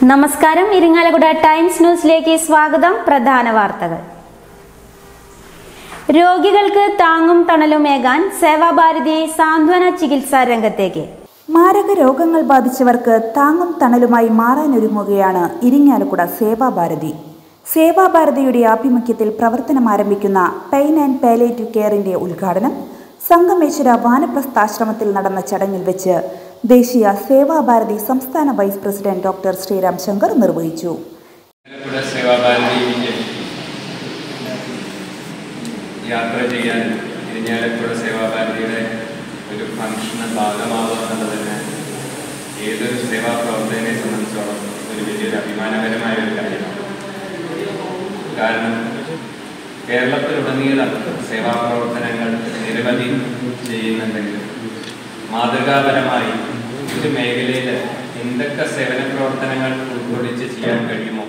നമസ്കാരം ഇരിങ്ങാലക്കുട ടൈംസ് ന്യൂസിലേക്ക് സ്വാഗതം പ്രധാന വാർത്തകൾ രോഗികൾക്ക് താങ്ങും തണലുമേകാൻ സേവാഭാരതി സാന്ത്വന ചികിത്സാ രംഗത്തേക്ക് മാരക രോഗങ്ങൾ ബാധിച്ചവർക്ക് താങ്ങും തണലുമായി മാറാനൊരുങ്ങുകയാണ് ഇരിങ്ങാലക്കുട സേവാഭാരതി സേവാഭാരതിയുടെ ആഭിമുഖ്യത്തിൽ പ്രവർത്തനം ആരംഭിക്കുന്ന പെയിൻ ആൻഡ് പാലേറ്റീവ് കെയറിന്റെ ഉദ്ഘാടനം സംഗമേശ്വര വാനപ്രസ്ഥാശ്രമത്തിൽ നടന്ന ചടങ്ങിൽ വെച്ച് ദേശീയ സേവാഭാരതി സംസ്ഥാന vice president doctor Sriram Shankar നിർവഹിച്ചു ഇവിടെ സേവാഭാരതിയിലേക്ക് യാത്ര ചെയ്യാൻ ഇരിഞ്ഞാലക്കുട സേവാഭാരതിയുടെ ഒരു ഫംഗ്ഷന് ഭാഗമാവുക എന്നുള്ളത് തന്നെ ഏതൊരു സേവാ പ്രവർത്തകനെ സംബന്ധിച്ചോളം ഒരു വലിയൊരു അഭിമാനകരമായ ഒരു കാര്യമാണ് കാരണം കേരളത്തിലുടനീളം സേവാ പ്രവർത്തനങ്ങൾ നിരവധി ചെയ്യുന്നുണ്ടെങ്കിലും മാതൃകാപരമായി ഒരു മേഖലയിൽ എന്തൊക്കെ സേവന പ്രവർത്തനങ്ങൾ ഉൾക്കൊള്ളിച്ച് ചെയ്യാൻ കഴിയുമോ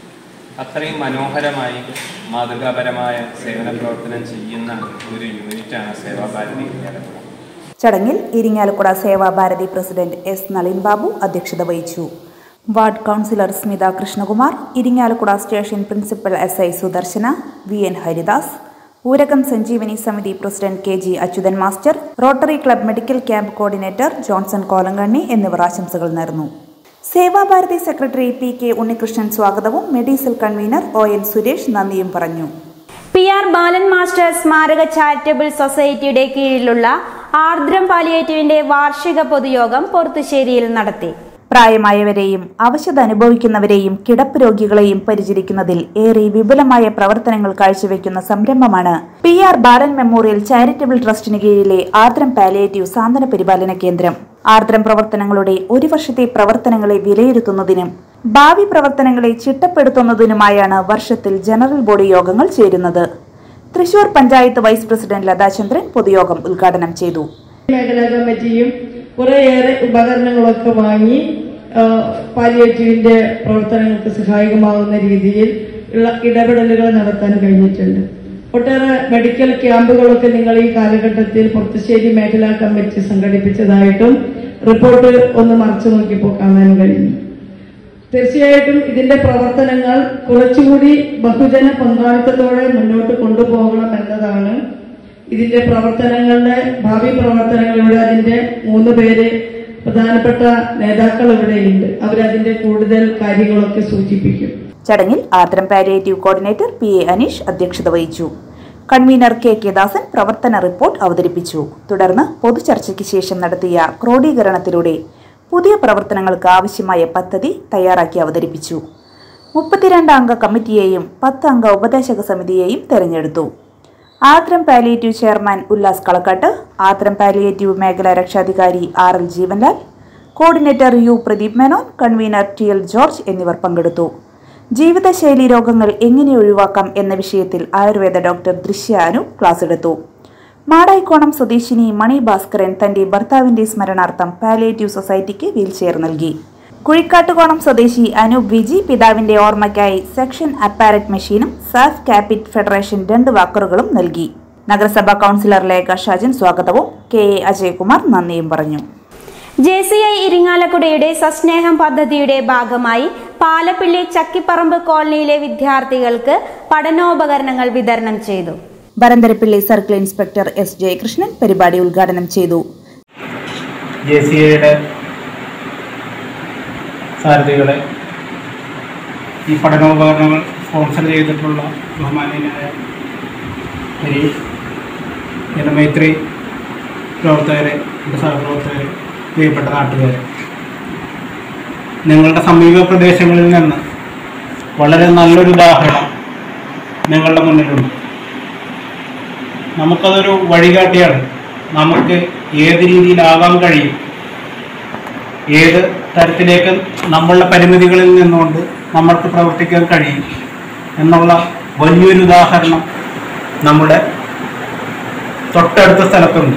അത്രയും മനോഹരമായി മാതൃകാപരമായ സേവന പ്രവർത്തനം ചെയ്യുന്ന ഒരു യൂണിറ്റാണ് സേവാഭാരതി കേരളം ചടങ്ങിൽ ഇരിങ്ങാലക്കുട സേവാഭാരതി പ്രസിഡന്റ് എസ് നളിൻ ബാബു അധ്യക്ഷത വഹിച്ചു ward councillor Smitha Krishnakumar Irinjalakuda station principal S I Sudarshana V N Haridas Urakam Sanjeevani സമിതി president K G Achuthan master Rotary club medical camp coordinator Johnson Kolankanni എന്നിവർ ആശംസകൾ നേർന്നു Seva Bharati secretary P K Unnikrishnan സ്വാഗതവും medical convener O N Suresh നന്ദിയും പറഞ്ഞു പി ആർ ബാലൻ മാസ്റ്റർ സ്മാരക ചാരിറ്റബിൾ സൊസൈറ്റിയുടെ കീഴിലുള്ള ആർദ്രം പാലിയേറ്റീവിന്റെ വാർഷിക പൊതുയോഗം പൊറത്തുശ്ശേരിയിൽ നടത്തി പ്രായമായവരെയും അവശത അനുഭവിക്കുന്നവരെയും കിടപ്പ് രോഗികളെയും പരിചരിക്കുന്നതിൽ ഏറെ വിപുലമായ പ്രവർത്തനങ്ങൾ കാഴ്ചവെക്കുന്ന സംരംഭമാണ് P R Balan memorial charitable ട്രസ്റ്റിന് കീഴിലെ ആർദ്രം പാലിയേറ്റീവ് സാന്ത്വന പരിപാലന കേന്ദ്രം ആർദ്രം പ്രവർത്തനങ്ങളുടെ ഒരു വർഷത്തെ പ്രവർത്തനങ്ങളെ വിലയിരുത്തുന്നതിനും ഭാവി പ്രവർത്തനങ്ങളെ ചിട്ടപ്പെടുത്തുന്നതിനുമായാണ് വർഷത്തിൽ ജനറൽ ബോഡി യോഗങ്ങൾ ചേരുന്നത് തൃശൂർ പഞ്ചായത്ത് വൈസ് പ്രസിഡന്റ് ലതാചന്ദ്രൻ പൊതുയോഗം ഉദ്ഘാടനം ചെയ്തു മേഖലാ കമ്മിറ്റിയും കുറേയേറെ ഉപകരണങ്ങളൊക്കെ വാങ്ങി ആ, പാലിയേറ്റീവിന്റെ പ്രവർത്തനങ്ങൾക്ക് സഹായകമാകുന്ന രീതിയിൽ ഉള്ള ഇടപെടലുകൾ നടത്താൻ കഴിഞ്ഞിട്ടുണ്ട് ഒട്ടേറെ മെഡിക്കൽ ക്യാമ്പുകളൊക്കെ നിങ്ങൾ ഈ കാലഘട്ടത്തിൽ പുറത്തുശ്ശേരി മേഖലാ കമ്മിറ്റി സംഘടിപ്പിച്ചതായിട്ടും റിപ്പോർട്ട് ഒന്ന് മറച്ചു നോക്കിയപ്പോൾ കാണാൻ കഴിഞ്ഞു തീർച്ചയായിട്ടും ഇതിന്റെ പ്രവർത്തനങ്ങൾ കുറച്ചുകൂടി ബഹുജന പങ്കാളിത്തത്തോടെ മുന്നോട്ട് കൊണ്ടുപോകണം എന്നതാണ് ഇതിന്റെ പ്രവർത്തനങ്ങളുടെ ഭാവി പ്രവർത്തനങ്ങളിലൂടെ അതിന്റെ മൂന്ന് പേര് പ്രധാനപ്പെട്ട നേതാക്കൾ ഇവിടെയുണ്ട് അവരതിന്റെ കൂടുതൽ കാര്യങ്ങളൊക്കെ സൂചിപ്പിക്കും ചടങ്ങിൽ Ardram palliative coordinator P A Aneesh അധ്യക്ഷത വഹിച്ചു കൺവീനർ കെ കെ ദാസൻ പ്രവർത്തന റിപ്പോർട്ട് അവതരിപ്പിച്ചു തുടർന്ന് പൊതുചർച്ചയ്ക്ക് ശേഷം നടത്തിയ ക്രോഡീകരണത്തിലൂടെ പുതിയ പ്രവർത്തനങ്ങൾക്ക് ആവശ്യമായ പദ്ധതി തയ്യാറാക്കി അവതരിപ്പിച്ചു മുപ്പത്തിരണ്ട് അംഗ കമ്മിറ്റിയെയും പത്ത് അംഗ ഉപദേശക സമിതിയെയും തെരഞ്ഞെടുത്തു Ardram palliative chairman Ullas Kalakkat Ardram palliative മേഖലാ രക്ഷാധികാരി R L Jeevanlal coordinator U Pradeep Menon convener T L George എന്നിവർ പങ്കെടുത്തു ജീവിതശൈലി രോഗങ്ങൾ എങ്ങനെ ഒഴിവാക്കാം എന്ന വിഷയത്തിൽ ആയുർവേദ ഡോക്ടർ ദൃശ്യ അനു ക്ലാസ് എടുത്തു മാടായിക്കോണം സ്വദേശിനി മണി ഭാസ്കരൻ തന്റെ ഭർത്താവിന്റെ സ്മരണാർത്ഥം പാലിയേറ്റീവ് സൊസൈറ്റിക്ക് വീൽചെയർ നൽകി കുഴിക്കാട്ടുകോണം സ്വദേശി അനൂപ് വിജി പിതാവിന്റെ ഓർമ്മയ്ക്കായി സെക്ഷൻ അപ്പാരറ്റ് മെഷീനും സാഫ് കാപ്പിറ്റ് ഫെഡറേഷൻ രണ്ട് വാക്കറുകളും നൽകി നഗരസഭാ കൗൺസിലർ ലേഖ ഷാജൻ സ്വാഗതവും കെ എ അജയകുമാർ നന്ദിയും പറഞ്ഞു ജെ സി ഐ ഇരിങ്ങാലക്കുടയുടെ സസ്നേഹം പദ്ധതിയുടെ ഭാഗമായി പാലപ്പിള്ളി ചക്കിപ്പറമ്പ് കോളനിയിലെ വിദ്യാർത്ഥികൾക്ക് പഠനോപകരണങ്ങൾ വിതരണം ചെയ്തു Varantharappilly circle inspector S Jayakrishnan പരിപാടി ഉദ്ഘാടനം ചെയ്തു ജെ സി എയുടെ സാരഥികളെ ഈ പഠനോപകരണങ്ങൾ സ്പോൺസർ ചെയ്തിട്ടുള്ള ബഹുമാനീയനായ ഹരീഷ് ജനമൈത്രി പ്രവർത്തകരെ എൻ്റെ സഹപ്രവർത്തകരെ പ്രിയപ്പെട്ട നാട്ടുകാരെ നിങ്ങളുടെ സമീപ പ്രദേശങ്ങളിൽ നിന്ന് വളരെ നല്ലൊരു ഉദാഹരണം നിങ്ങളുടെ മുന്നിലുണ്ട് നമുക്കതൊരു വഴികാട്ടിയാണ് നമുക്ക് ഏത് രീതിയിലാകാൻ കഴിയും ഏത് തരത്തിലേക്ക് നമ്മളുടെ പരിമിതികളിൽ നിന്നുകൊണ്ട് നമ്മൾക്ക് പ്രവർത്തിക്കാൻ കഴിയും എന്നുള്ള വലിയൊരു ഉദാഹരണം നമ്മുടെ തൊട്ടടുത്ത സ്ഥലത്തുണ്ട്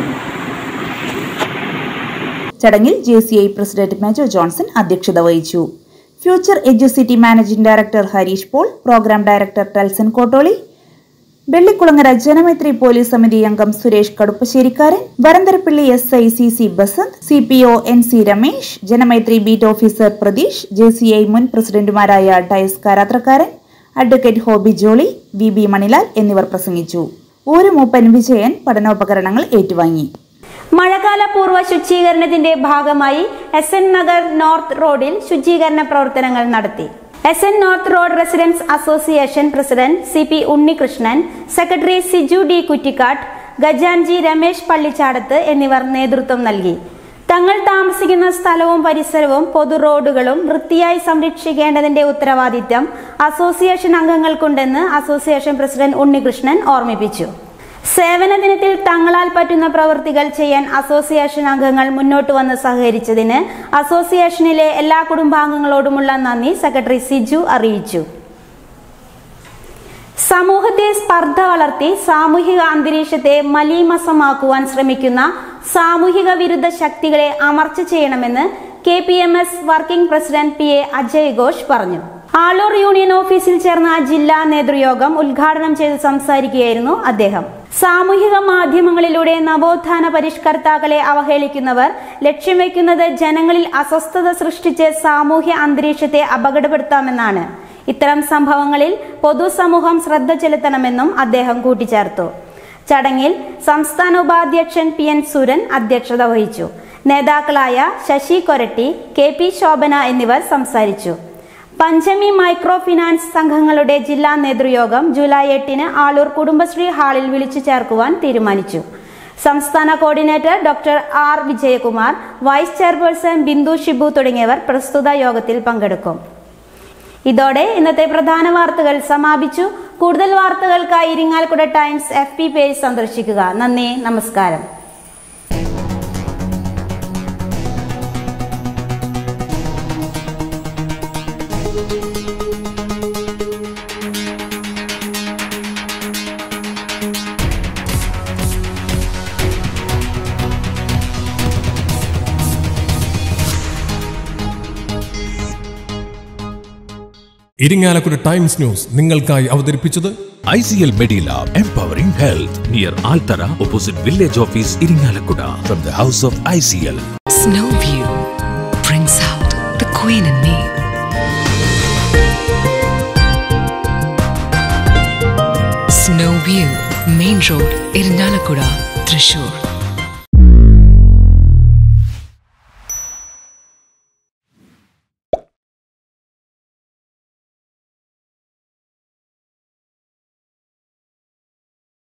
ചടങ്ങിൽ J C I president major Johnson അധ്യക്ഷത വഹിച്ചു future educity managing director Harish Paul programme director Telson Kottoli Vellikulangara Janamaithri police സമിതി അംഗം Suresh Kaduppasserikkaran Varantharappilly S I C C Basanth C P O N C Ramesh Janamaithri beat officer Pratheesh J C I മുൻ പ്രസിഡന്റുമാരായ ടയസ് കാരാത്രക്കാരൻ അഡ്വക്കേറ്റ് ഹോബി ജോളി വി ബി മണിലാൽ എന്നിവർ പ്രസംഗിച്ചു ഊരുമൂപ്പൻ വിജയൻ പഠനോപകരണങ്ങൾ ഏറ്റുവാങ്ങി മഴക്കാല പൂർവ്വ ശുചീകരണത്തിന്റെ ഭാഗമായി എസ് എൻ നഗർ നോർത്ത് റോഡിൽ ശുചീകരണ പ്രവർത്തനങ്ങൾ നടത്തി S N north road residents association president C P Unnikrishnan secretary Siju D Kuttikkattu ഗജാൻജി രമേശ് പള്ളിച്ചാടത്ത് എന്നിവർ നേതൃത്വം നൽകി തങ്ങൾ താമസിക്കുന്ന സ്ഥലവും പരിസരവും പൊതു റോഡുകളും വൃത്തിയായി സംരക്ഷിക്കേണ്ടതിന്റെ ഉത്തരവാദിത്തം അസോസിയേഷൻ അംഗങ്ങൾക്കുണ്ടെന്ന് അസോസിയേഷൻ പ്രസിഡന്റ് ഉണ്ണികൃഷ്ണൻ ഓർമ്മിപ്പിച്ചു സേവന ദിനത്തിൽ തങ്ങളാൽ പറ്റുന്ന പ്രവൃത്തികൾ ചെയ്യാൻ അസോസിയേഷൻ അംഗങ്ങൾ മുന്നോട്ട് വന്ന് സഹകരിച്ചതിന് അസോസിയേഷനിലെ എല്ലാ കുടുംബാംഗങ്ങളോടുമുള്ള നന്ദി സെക്രട്ടറി സിജു അറിയിച്ചു സമൂഹത്തെ സ്പർദ്ധ വളർത്തി സാമൂഹിക അന്തരീക്ഷത്തെ മലീമസമാക്കുവാൻ ശ്രമിക്കുന്ന സാമൂഹിക വിരുദ്ധ ശക്തികളെ അമർച്ച ചെയ്യണമെന്ന് K P M S working president P A Ajay Ghosh പറഞ്ഞു ആളൂർ യൂണിയൻ ഓഫീസിൽ ചേർന്ന ജില്ലാ നേതൃയോഗം ഉദ്ഘാടനം ചെയ്ത് സംസാരിക്കുകയായിരുന്നു അദ്ദേഹം സാമൂഹിക മാധ്യമങ്ങളിലൂടെ നവോത്ഥാന പരിഷ്കർത്താക്കളെ അവഹേളിക്കുന്നവർ ലക്ഷ്യം വെക്കുന്നത് ജനങ്ങളിൽ അസ്വസ്ഥത സൃഷ്ടിച്ച് സാമൂഹ്യ അന്തരീക്ഷത്തെ അപകടപ്പെടുത്താമെന്നാണ് ഇത്തരം സംഭവങ്ങളിൽ പൊതുസമൂഹം ശ്രദ്ധ ചെലുത്തണമെന്നും അദ്ദേഹം കൂട്ടിച്ചേർത്തു ചടങ്ങിൽ സംസ്ഥാന ഉപാധ്യക്ഷൻ പി എൻ സുരൻ അധ്യക്ഷത വഹിച്ചു നേതാക്കളായ ശശി കൊരട്ടി കെ പി ശോഭന എന്നിവർ സംസാരിച്ചു പഞ്ചമി മൈക്രോ ഫിനാൻസ് സംഘങ്ങളുടെ ജില്ലാ നേതൃയോഗം ജൂലൈ എട്ടിന് ആളൂർ കുടുംബശ്രീ ഹാളിൽ വിളിച്ചു ചേർക്കുവാൻ തീരുമാനിച്ചു സംസ്ഥാന coordinator doctor R Vijayakumar vice chairperson Bindu Shibu തുടങ്ങിയവർ പ്രസ്തുത യോഗത്തിൽ പങ്കെടുക്കും ഇതോടെ ഇന്നത്തെ പ്രധാന വാർത്തകൾ സമാപിച്ചു കൂടുതൽ വാർത്തകൾക്കായി Irinjalakuda Times F P page സന്ദർശിക്കുക നന്ദി നമസ്കാരം ഇരിങ്ങാലക്കുട ടൈംസ് ന്യൂസ് നിങ്ങൾക്കായി അവതരിപ്പിച്ചത് ICL Medilab Empowering Health near Altara opposite Village Office Iringalakkuda from the house of ICL. Snow View brings out the queen in me. Snow View, Main Road, Irinalakuda, Thrissur.